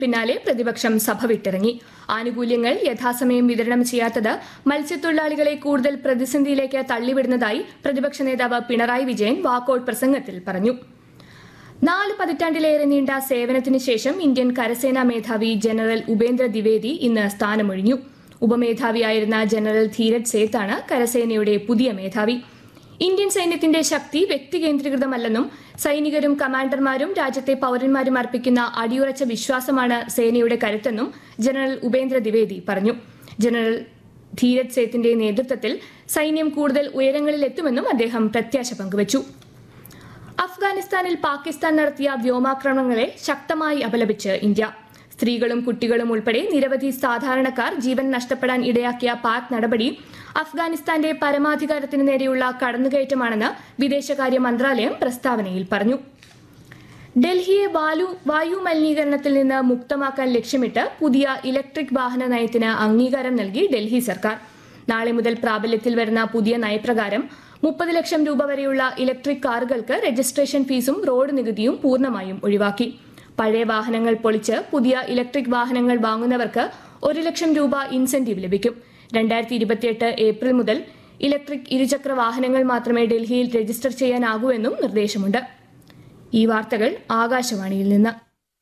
പിന്നാലെ പ്രതിപക്ഷം സഭ വിട്ടിറങ്ങി ആനുകൂല്യങ്ങൾ യഥാസമയം വിതരണം ചെയ്യാത്തത് മത്സ്യത്തൊഴിലാളികളെ കൂടുതൽ പ്രതിസന്ധിയിലേക്ക് തള്ളിവിടുന്നതായി പ്രതിപക്ഷ നേതാവ് പിണറായി വിജയൻ വാക്കൌട്ട് പ്രസംഗത്തിൽ പറഞ്ഞു നാല് പതിറ്റാണ്ടിലേറെ നീണ്ട സേവനത്തിന് ശേഷം ഇന്ത്യൻ കരസേനാ മേധാവി ജനറൽ ഉപേന്ദ്ര ദ്വിവേദി ഇന്ന് സ്ഥാനമൊഴിഞ്ഞു ഉപമേധാവിയായിരുന്ന ജനറൽ ധീരജ് സേത്താണ് കരസേനയുടെ പുതിയ മേധാവി ഇന്ത്യൻ സൈന്യത്തിന്റെ ശക്തി വ്യക്തികേന്ദ്രീകൃതമല്ലെന്നും സൈനികരും കമാൻഡർമാരും രാജ്യത്തെ പൌരന്മാരും അർപ്പിക്കുന്ന അടിയുറച്ച വിശ്വാസമാണ് സേനയുടെ കരുത്തെന്നും ജനറൽ ഉപേന്ദ്ര ദ്വിവേദി പറഞ്ഞു ജനറൽ ധീരജ് സേത്തിന്റെ നേതൃത്വത്തിൽ സൈന്യം കൂടുതൽ ഉയരങ്ങളിലെത്തുമെന്നും അദ്ദേഹം പ്രത്യാശ പങ്കുവച്ചു അഫ്ഗാനിസ്ഥാനിൽ പാകിസ്ഥാൻ നടത്തിയ വ്യോമാക്രമണങ്ങളെ ശക്തമായി അപലപിച്ച് ഇന്ത്യ സ്ത്രീകളും കുട്ടികളും ഉൾപ്പെടെ നിരവധി സാധാരണക്കാർ ജീവൻ നഷ്ടപ്പെടാൻ ഇടയാക്കിയ പാക് നടപടി അഫ്ഗാനിസ്ഥാന്റെ പരമാധികാരത്തിന് നേരെയുള്ള കടന്നുകയറ്റമാണെന്ന് വിദേശകാര്യ മന്ത്രാലയം പ്രസ്താവനയിൽ പറഞ്ഞു ഡൽഹിയെ വായു വായു മലിനീകരണത്തിൽ നിന്ന് മുക്തമാക്കാൻ ലക്ഷ്യമിട്ട് പുതിയ ഇലക്ട്രിക് വാഹന നയത്തിന് അംഗീകാരം നൽകി ഡൽഹി സർക്കാർ നാളെ മുതൽ പ്രാബല്യത്തിൽ വരുന്ന പുതിയ നയപ്രകാരം മുപ്പത് ലക്ഷം രൂപ വരെയുള്ള ഇലക്ട്രിക് കാറുകൾക്ക് രജിസ്ട്രേഷൻ ഫീസും റോഡ് നികുതിയും പൂർണ്ണമായും ഒഴിവാക്കി പഴയ വാഹനങ്ങൾ പൊളിച്ച് പുതിയ ഇലക്ട്രിക് വാഹനങ്ങൾ വാങ്ങുന്നവർക്ക് ഒരു ലക്ഷം രൂപ ഇൻസെന്റീവ് ലഭിക്കും രണ്ടായിരത്തി ഇരുപത്തിയെട്ട് ഏപ്രിൽ മുതൽ ഇലക്ട്രിക് ഇരുചക്ര വാഹനങ്ങൾ മാത്രമേ ഡൽഹിയിൽ രജിസ്റ്റർ ചെയ്യാനാകൂ എന്നും നിർദ്ദേശമുണ്ട് ഈ വാർത്തകൾ ആകാശവാണിയിൽ നിന്ന്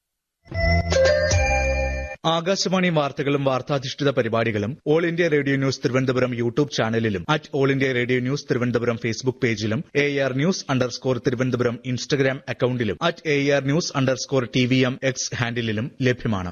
ആകാശവാണി വാർത്തകളും വാർത്താധിഷ്ഠിത പരിപാടികളും All India Radio News Thiruvananthapuram YouTube ചാനലിലും at All India Radio News Thiruvananthapuram Facebook പേജിലും A R news underscore Thiruvananthapuram Instagram അക്കൌണ്ടിലും at A R news underscore T V M X ഹാൻഡിലും ലഭ്യമാണ്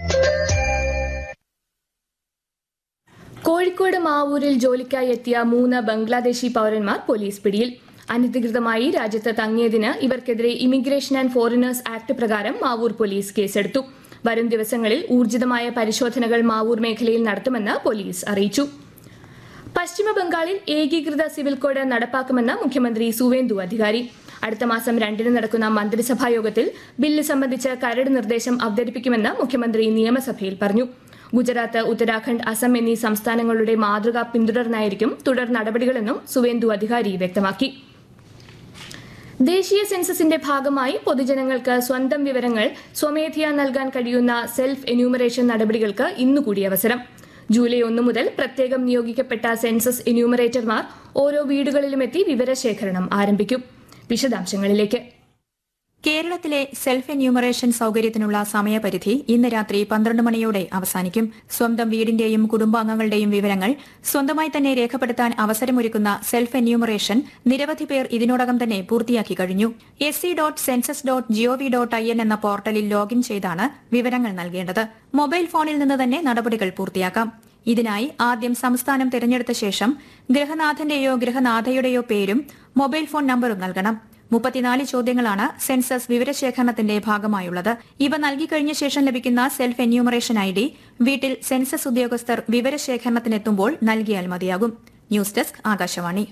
കോഴിക്കോട് മാവൂരിൽ ജോലിക്കായി എത്തിയ മൂന്ന് ബംഗ്ലാദേശി പൌരന്മാർ പോലീസ് പിടിയിൽ അനധികൃതമായി രാജ്യത്ത് തങ്ങിയതിന് ഇവർക്കെതിരെ ഇമിഗ്രേഷൻ ആൻഡ് ഫോറിനേഴ്സ് ആക്ട് പ്രകാരം മാവൂർ പോലീസ് കേസെടുത്തു വരും ദിവസങ്ങളിൽ ഊർജിതമായ പരിശോധനകൾ മാവൂർ മേഖലയിൽ നടത്തുമെന്ന് പോലീസ് അറിയിച്ചു പശ്ചിമ ബംഗാളിൽ ഏകീകൃത സിവിൽ കോഡ് നടപ്പാക്കുമെന്ന് മുഖ്യമന്ത്രി സുവേന്ദു അധികാരി അടുത്ത മാസം രണ്ടിന് നടക്കുന്ന മന്ത്രിസഭാ യോഗത്തിൽ ബില്ല് സംബന്ധിച്ച് കരട് നിർദ്ദേശം അവതരിപ്പിക്കുമെന്ന് മുഖ്യമന്ത്രി നിയമസഭയിൽ പറഞ്ഞു ഗുജറാത്ത് ഉത്തരാഖണ്ഡ് അസം എന്നീ സംസ്ഥാനങ്ങളുടെ മാതൃക പിന്തുടർന്നായിരിക്കും തുടർ നടപടികളെന്നും സുവേന്ദു അധികാരി വ്യക്തമാക്കി ദേശീയ സെൻസസിന്റെ ഭാഗമായി പൊതുജനങ്ങൾക്ക് സ്വന്തം വിവരങ്ങൾ സ്വമേധയാ നൽകാൻ കഴിയുന്ന സെൽഫ് എന്യൂമറേഷൻ നടപടികൾക്ക് ഇന്നുകൂടി അവസരം ജൂലൈ ഒന്ന് മുതൽ പ്രത്യേകം നിയോഗിക്കപ്പെട്ട സെൻസസ് എന്യൂമറേറ്റർമാർ ഓരോ വീടുകളിലുമെത്തി വിവരശേഖരണം ആരംഭിക്കും വിശദാംശങ്ങളിലേക്ക് കേരളത്തിലെ സെൽഫ് എന്യൂമറേഷൻ സൌകര്യത്തിനുള്ള സമയപരിധി ഇന്ന് രാത്രി പന്ത്രണ്ട് മണിയോടെ അവസാനിക്കും സ്വന്തം വീടിന്റെയും കുടുംബാംഗങ്ങളുടെയും വിവരങ്ങൾ സ്വന്തമായി തന്നെ രേഖപ്പെടുത്താൻ അവസരമൊരുക്കുന്ന സെൽഫ് എന്യൂമറേഷൻ നിരവധി പേർ ഇതിനോടകം തന്നെ പൂർത്തിയാക്കി കഴിഞ്ഞു S C dot census dot G O V dot I N എന്ന പോർട്ടലിൽ ലോഗിൻ ചെയ്താണ് വിവരങ്ങൾ നൽകേണ്ടത് മൊബൈൽ ഫോണിൽ നിന്ന് തന്നെ നടപടികൾ പൂർത്തിയാക്കാം ഇതിനായി ആദ്യം സംസ്ഥാനം തിരഞ്ഞെടുത്ത ശേഷം ഗൃഹനാഥന്റെയോ ഗൃഹനാഥയുടെയോ പേരും മൊബൈൽ ഫോൺ നമ്പറും നൽകണം മുപ്പത്തിനാല് ചോദ്യങ്ങളാണ് സെൻസസ് വിവരശേഖരണത്തിന്റെ ഭാഗമായുള്ളത് ഇവ നൽകിക്കഴിഞ്ഞ ശേഷം ലഭിക്കുന്ന സെൽഫ് എന്യൂമറേഷൻ ഐ ഡി വീട്ടിൽ സെൻസസ് ഉദ്യോഗസ്ഥർ വിവരശേഖരണത്തിനെത്തുമ്പോൾ നൽകിയാൽ മതിയാകും ന്യൂസ് ഡെസ്ക് ആകാശവാണി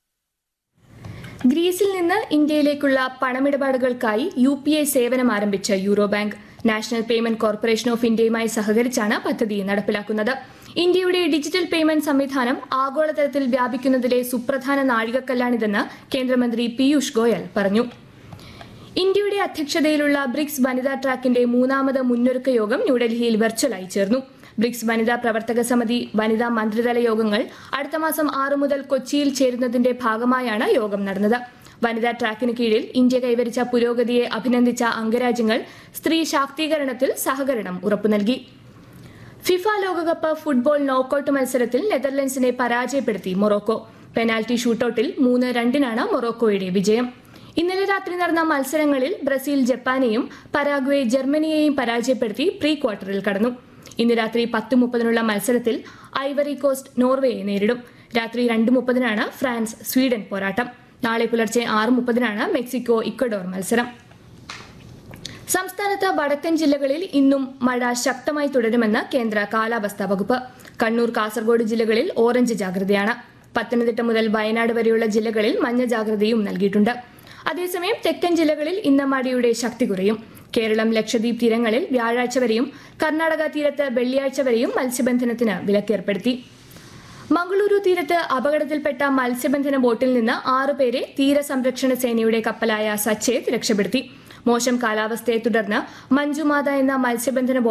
ഗ്രീസിൽ നിന്ന് ഇന്ത്യയിലേക്കുള്ള പണമിടപാടുകൾക്കായി യു പി ഐ സേവനം ആരംഭിച്ച Euro bank National Payment Corporation of ഇന്ത്യയുമായി സഹകരിച്ചാണ് പദ്ധതി നടപ്പിലാക്കുന്നത് ഇന്ത്യയുടെ ഡിജിറ്റൽ പേയ്മെന്റ് സംവിധാനം ആഗോളതലത്തിൽ വ്യാപിക്കുന്നതിലെ സുപ്രധാന നാഴികക്കല്ലാണിതെന്ന് കേന്ദ്രമന്ത്രി പീയൂഷ് ഗോയൽ പറഞ്ഞു ഇന്ത്യയുടെ അധ്യക്ഷതയിലുള്ള ബ്രിക്സ് വനിതാ ട്രാക്കിന്റെ മൂന്നാമത് മുന്നൊരുക്ക യോഗം ന്യൂഡൽഹിയിൽ വെർച്വലായി ചേർന്നു ബ്രിക്സ് വനിതാ പ്രവർത്തക സമിതി വനിതാ മന്ത്രിതല യോഗങ്ങൾ അടുത്ത മാസം ആറ് മുതൽ കൊച്ചിയിൽ ചേരുന്നതിന്റെ ഭാഗമായാണ് യോഗം നടന്നത് വനിതാ ട്രാക്കിന് കീഴിൽ ഇന്ത്യ കൈവരിച്ച പുരോഗതിയെ അഭിനന്ദിച്ച അംഗരാജ്യങ്ങൾ സ്ത്രീ ശാക്തീകരണത്തിൽ സഹകരണം ഉറപ്പു നൽകി ഫിഫ ലോകകപ്പ് ഫുട്ബോൾ നോക്കൌട്ട് മത്സരത്തിൽ നെതർലൻഡ്സിനെ പരാജയപ്പെടുത്തി മൊറോക്കോ പെനാൽറ്റി ഷൂട്ടൌട്ടിൽ മൂന്ന് രണ്ടിനാണ് മൊറോക്കോയുടെ വിജയം ഇന്നലെ രാത്രി നടന്ന മത്സരങ്ങളിൽ ബ്രസീൽ ജപ്പാനെയും പരാഗ്വെ ജർമ്മനിയെയും പരാജയപ്പെടുത്തി പ്രീ ക്വാർട്ടറിൽ കടന്നു ഇന്ന് രാത്രി പത്ത് മുപ്പതിനുള്ള മത്സരത്തിൽ ഐവറി കോസ്റ്റ് നോർവേയെ നേരിടും രാത്രി രണ്ട് മുപ്പതിനാണ് ഫ്രാൻസ് സ്വീഡൻ പോരാട്ടം നാളെ പുലർച്ചെ ആറ് മുപ്പതിനാണ് മെക്സിക്കോ ഇക്വഡോർ മത്സരം സംസ്ഥാനത്ത് വടക്കൻ ജില്ലകളിൽ ഇന്നും മഴ ശക്തമായി തുടരുമെന്ന് കേന്ദ്ര കാലാവസ്ഥാ വകുപ്പ് കണ്ണൂർ കാസർഗോഡ് ജില്ലകളിൽ ഓറഞ്ച് ജാഗ്രതയാണ് പത്തനംതിട്ട മുതൽ വയനാട് വരെയുള്ള ജില്ലകളിൽ മഞ്ഞ ജാഗ്രതയും നൽകിയിട്ടുണ്ട് അതേസമയം തെക്കൻ ജില്ലകളിൽ ഇന്ന് മഴയുടെ ശക്തി കുറയും കേരളം ലക്ഷദ്വീപ് തീരങ്ങളിൽ വ്യാഴാഴ്ച വരെയും കർണാടക തീരത്ത് വെള്ളിയാഴ്ച വരെയും മത്സ്യബന്ധനത്തിന് വിലക്കേർപ്പെടുത്തി മംഗളൂരു തീരത്ത് അപകടത്തിൽപ്പെട്ട മത്സ്യബന്ധന ബോട്ടിൽ നിന്ന് ആറുപേരെ തീരസംരക്ഷണ സേനയുടെ കപ്പലായ സച്ചേത് രക്ഷപ്പെടുത്തി മോശം കാലാവസ്ഥയെ തുടർന്ന് മഞ്ജുമാത എന്ന മത്സ്യബന്ധന